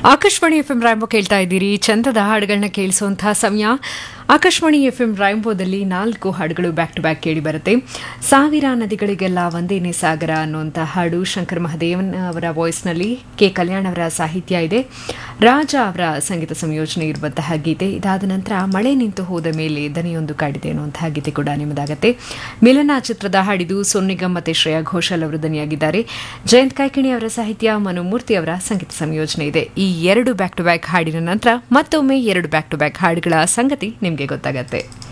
Akashvani F M ರಾಯಂಬೋ ಕೇಳ್ತಾ ಇದ್ದೀರಿ ಚಂದದ ಹಾಡುಗಳನ್ನ ಕೇಳಿಸುವಂತಹ ಸಮಯ ಆಕಾಶವಾಣಿ ಎಫ್ ಎಂ ರಾಯಂಬೋದಲ್ಲಿ ನಾಲ್ಕು ಹಾಡುಗಳು ಬ್ಯಾಕ್ ಟು ಬ್ಯಾಕ್ ಕೇಳಿ ಬರುತ್ತೆ ಸಾವಿರ ನದಿಗಳಿಗೆಲ್ಲ ಒಂದೇನೆ ಸಾಗರ ಅನ್ನುವಂಥ ಹಾಡು ಶಂಕರ್ ಮಹದೇವನ್ ಅವರ ವಾಯ್ಸ್ನಲ್ಲಿ ಕೆ ಕಲ್ಯಾಣ್ ಅವರ ಸಾಹಿತ್ಯ ಇದೆ ರಾಜ ಅವರ ಸಂಗೀತ ಸಂಯೋಜನೆ ಇರುವಂತಹ ಗೀತೆ ಇದಾದ ನಂತರ ಮಳೆ ನಿಂತು ಹೋದ ಮೇಲೆ ದನಿಯೊಂದು ಕಾಡಿದೆ ಅನ್ನುವಂತಹ ಗೀತೆ ಕೂಡ ನಿಮ್ಮದಾಗತ್ತೆ ಮಿಲನ ಚಿತ್ರದ ಹಾಡಿದು ಸೊನ್ನಿಗಮ್ ಮತ್ತೆ ಶ್ರೇಯಾ ಘೋಷಾಲ್ ಅವರು ದನಿಯಾಗಿದ್ದಾರೆ ಜಯಂತ್ ಕಾಯ್ಕಿಣಿ ಅವರ ಸಾಹಿತ್ಯ ಮನುಮೂರ್ತಿ ಅವರ ಸಂಗೀತ ಸಂಯೋಜನೆ ಇದೆ ಈ ಎರಡು ಬ್ಯಾಕ್ ಟು ಬ್ಯಾಕ್ ಹಾಡಿನ ನಂತರ ಮತ್ತೊಮ್ಮೆ ಎರಡು ಬ್ಯಾಕ್ ಟು ಬ್ಯಾಕ್ ಹಾಡುಗಳ ಸಂಗತಿ ನಿಮಗೆ ಗೊತ್ತಾಗತ್ತೆ